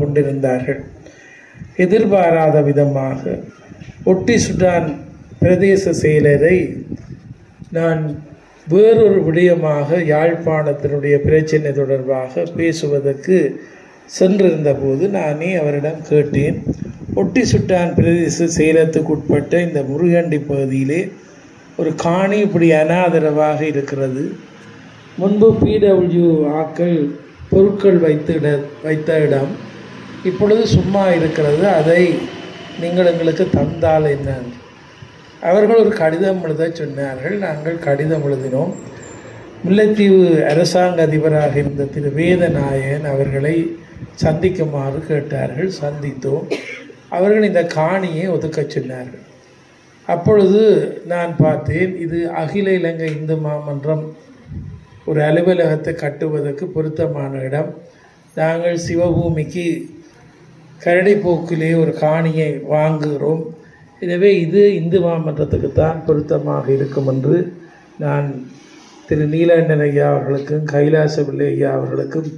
கொண்டிருந்தார்கள் எதிர்பாராத விதமாக ஒட்டி சுடான் பிரதேச செயலரை நான் வேறொரு விடயமாக யாழ்ப்பாணத்தினுடைய பிரச்சனை தொடர்பாக பேசுவதற்கு சென்றிருந்த போது நானே அவரிடம் கேட்டேன் ஒட்டி சுட்டான் பிரதேச செயலத்துக்கு உட்பட்ட இந்த முருகண்டி பகுதியிலே ஒரு காணி இப்படி அனாதரவாக இருக்கிறது முன்பு பிடபிள்யூ ஆக்கள் பொருட்கள் வைத்த இட வைத்த இடம் இப்பொழுது சும்மா இருக்கிறது அதை நீங்கள் எங்களுக்கு தந்தால் என்ன அவர்கள் ஒரு கடிதம் எழுத சொன்னார்கள் நாங்கள் கடிதம் எழுதினோம் முல்லைத்தீவு அரசாங்க அதிபராக இருந்த திரு வேதநாயகன் அவர்களை சந்திக்குமாறு கேட்டார்கள் சந்தித்தோம் அவர்கள் இந்த காணியை ஒதுக்கச் சொன்னார்கள் அப்பொழுது நான் பார்த்தேன் இது அகில இலங்கை இந்து மாமன்றம் ஒரு அலுவலகத்தை கட்டுவதற்கு பொருத்தமான இடம் நாங்கள் சிவபூமிக்கு கரடிப்போக்கிலே ஒரு காணியை வாங்குகிறோம் எனவே இது இந்து மாமன்றத்துக்கு தான் பொருத்தமாக இருக்கும் என்று நான் திரு நீலகண்டன் ஐயா அவர்களுக்கும் கைலாச பிள்ளை ஐயா அவர்களுக்கும்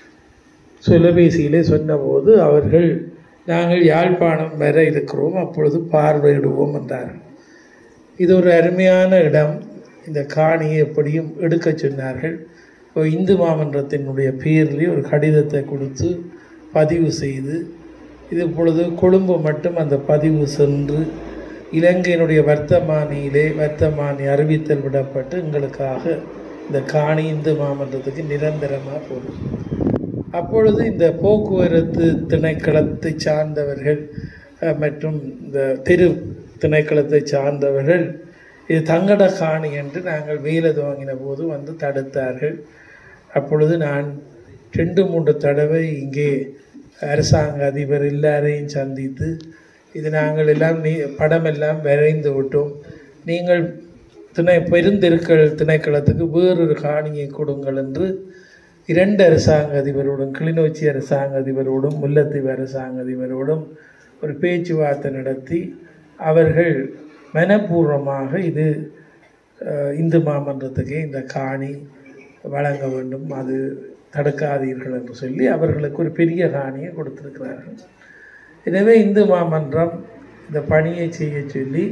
தொலைபேசியிலே சொன்னபோது அவர்கள் நாங்கள் யாழ்ப்பாணம் வர இருக்கிறோம் அப்பொழுது பார்வையிடுவோம் என்றார்கள் இது ஒரு அருமையான இடம் இந்த காணியை எப்படியும் எடுக்க சொன்னார்கள் இப்போ இந்து மாமன்றத்தினுடைய பேரிலே ஒரு கடிதத்தை கொடுத்து பதிவு செய்து இது இப்பொழுது கொழும்பு மட்டும் அந்த பதிவு சென்று இலங்கையினுடைய வர்த்தமானியிலே வர்த்தமானி அறிவித்தல் விடப்பட்டு எங்களுக்காக இந்த காணி இந்து மாமன்றத்துக்கு நிரந்தரமாக போகும் அப்பொழுது இந்த போக்குவரத்து திணைக்களத்தை சார்ந்தவர்கள் அஹ், மற்றும் இந்த தெரு திணைக்களத்தை சார்ந்தவர்கள் இது தங்கட காணி என்று நாங்கள் வேலை துவங்கின போது வந்து தடுத்தார்கள் அப்பொழுது நான் ரெண்டு மூன்று தடவை இங்கே அரசாங்க அதிபர் எல்லாரையும் சந்தித்து இது நாங்கள் எல்லாம் நீ படமெல்லாம் வரைந்து விட்டோம் நீங்கள் திணை பெருந்தெருக்கள் திணைக்களத்துக்கு வேறொரு காணியை கொடுங்கள் என்று இரண்டு அரசாங்க அதிபரோடும் கிளிநொச்சி அரசாங்க அதிபரோடும் முல்லைத்தீவு அரசாங்க அதிபரோடும் ஒரு பேச்சுவார்த்தை நடத்தி அவர்கள் மனப்பூர்வமாக இது அஹ், இந்து மாமன்றத்துக்கு இந்த காணி வழங்க வேண்டும் அது தடுக்காதீர்கள் என்று சொல்லி அவர்களுக்கு ஒரு பெரிய காணியை கொடுத்திருக்கிறார்கள் எனவே இந்து மாமன்றம் இந்த பணியை செய்ய சொல்லி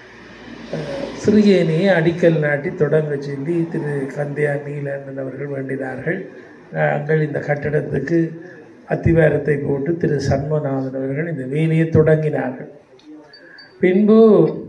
அஹ், சிறியேனியை அடிக்கல் நாட்டி தொடங்க சொல்லி திரு கந்தையா நீலன் அவர்கள் வேண்டினார்கள் நாங்கள் இந்த கட்டடத்துக்கு அத்திவாரத்தை போட்டு திரு சண்முகநாதன் அவர்கள் இந்த வேலையை தொடங்கினார்கள் பின்பு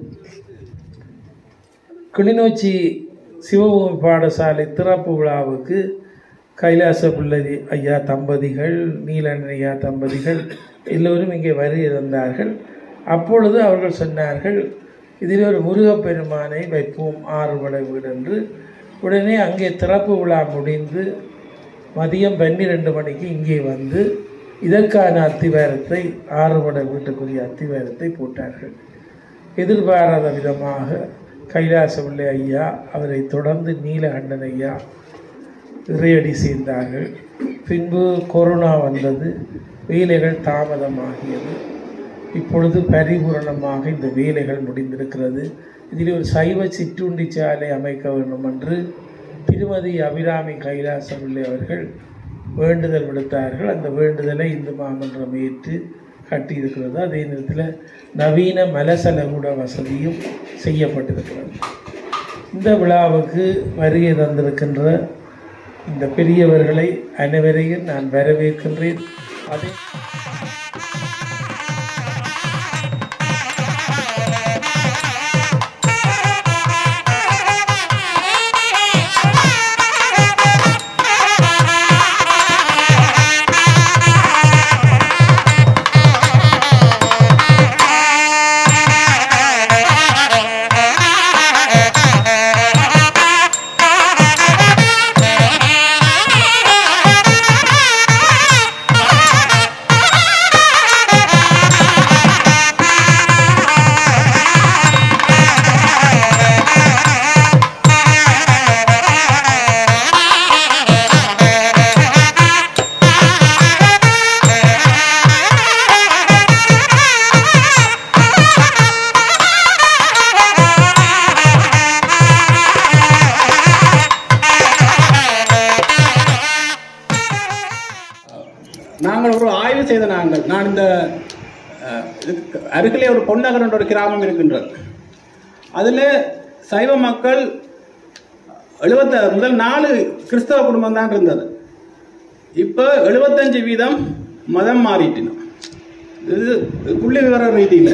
கிளிநொச்சி சிவபூமி பாடசாலை திறப்பு விழாவுக்கு கைலாச பிள்ளை ஐயா தம்பதிகள் நீலன் ஐயா தம்பதிகள் எல்லோரும் இங்கே வருகை தந்தார்கள் அப்பொழுது அவர்கள் சொன்னார்கள் இதில் ஒரு முருகப்பெருமானை வைப்போம் ஆறுபட வீடு என்று உடனே அங்கே திறப்பு விழா முடிந்து மதியம் பன்னிரெண்டு மணிக்கு இங்கே வந்து இதற்கான அத்திவாரத்தை ஆறுபட வீட்டுக்குரிய அத்திவாரத்தை போட்டார்கள் எதிர்பாராத விதமாக கைலாச பிள்ளை ஐயா அவரை தொடர்ந்து நீலகண்டன் ஐயா இறையடி சேர்ந்தார்கள் பின்பு கொரோனா வந்தது வேலைகள் தாமதமாகியது இப்பொழுது பரிபூரணமாக இந்த வேலைகள் முடிந்திருக்கிறது இதில் ஒரு சைவ சிற்றுண்டி சாலை அமைக்க வேண்டும் என்று திருமதி அபிராமி கைலாசமில்லை அவர்கள் வேண்டுதல் விடுத்தார்கள் அந்த வேண்டுதலை இந்து மாமன்றம் ஏற்று கட்டியிருக்கிறது அதே நேரத்தில் நவீன மலசலகூட வசதியும் செய்யப்பட்டிருக்கிறது இந்த விழாவுக்கு வருகை தந்திருக்கின்ற இந்த பெரியவர்களை அனைவரையும் நான் வரவேற்கின்றேன் அதே Thank you. நாங்கள் நான் இந்த அஹ், இதுக்கு அருகிலே ஒரு பொன்னகர் என்ற ஒரு கிராமம் இருக்கின்றது அதில் சைவ மக்கள் எழுபத்த முதல் நாலு கிறிஸ்தவ குடும்பம் தான் இருந்தது இப்போ எழுபத்தஞ்சு வீதம் மதம் மாறிட்டினோம் இது புள்ளி விவர ரீதியில்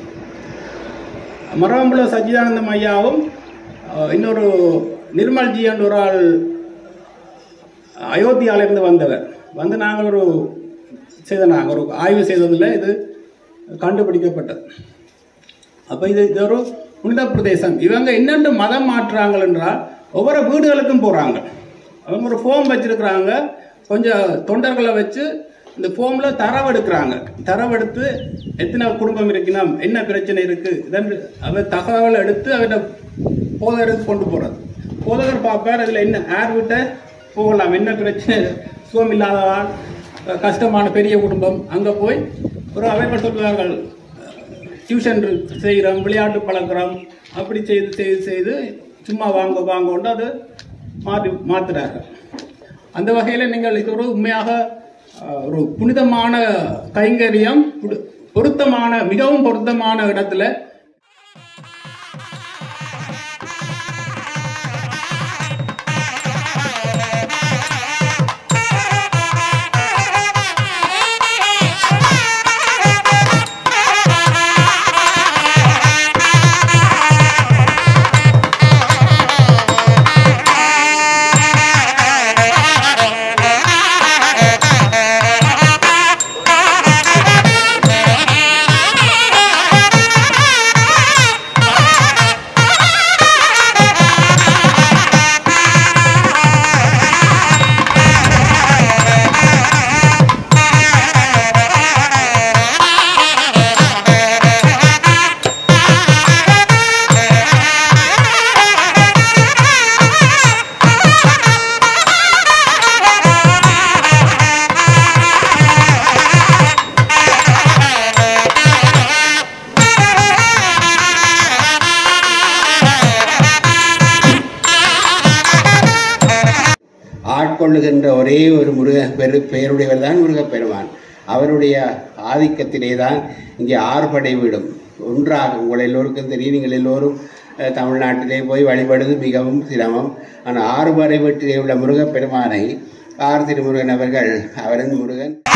மரவம்புல சச்சிதானந்தம் ஐயாவும் அஹ், இன்னொரு நிர்மல்ஜி என்ற ஒரு ஆள் அயோத்தியாவிலிருந்து வந்தவர் வந்து நாங்கள் ஒரு செய்த நாங்கள் ஒரு ஆய்வு செய்ததில் இது கண்டுபிடிக்கப்பட்டது அப்போ இது இது ஒரு புனித பிரதேசம் இவங்க என்னென்று மதம் மாற்றுறாங்க என்றால் ஒவ்வொரு வீடுகளுக்கும் போகிறாங்க அவங்க ஒரு ஃபோம் வச்சிருக்கிறாங்க கொஞ்சம் தொண்டர்களை வச்சு இந்த ஃபோமில் தரவெடுக்கிறாங்க தரவெடுத்து எத்தனை குடும்பம் இருக்கணும் என்ன பிரச்சனை இருக்குது இதன் அவர் தகவல் எடுத்து அவர்கிட்ட போதகருக்கு கொண்டு போகிறது போதகர் பார்ப்பார் அதில் என்ன யார் விட்ட போகலாம் என்ன பிரச்சனை சுகம் இல்லாதவாள் கஷ்டமான பெரிய குடும்பம் அங்கே போய் ஒரு அவர்கள் சொல்வார்கள் டியூஷன் செய்கிறோம் விளையாட்டு பழக்கிறோம் அப்படி செய்து செய்து செய்து சும்மா வாங்க வாங்கோண்டு அது மாற்றி மாற்றுறார்கள் அந்த வகையில் நீங்கள் இது ஒரு உண்மையாக அஹ், ஒரு புனிதமான கைங்கரியம் புடு- பொருத்தமான மிகவும் பொருத்தமான இடத்துல ஆட்கொள்ளுகின்ற ஒரே ஒரு முருக பெரு பெயருடையவர் தான் முருகப்பெருமான் அவருடைய ஆதிக்கத்திலே தான் இங்கே ஆறுபடை விடும் ஒன்றாக உங்கள் எல்லோருக்கும் தெரியும் நீங்கள் எல்லோரும் அஹ், தமிழ்நாட்டிலே போய் வழிபடுவது மிகவும் சிரமம் ஆனால் ஆறுபடை வீட்டிலே உள்ள முருகப்பெருமானை ஆர் திருமுருகன் அவர்கள் அவரது முருகன்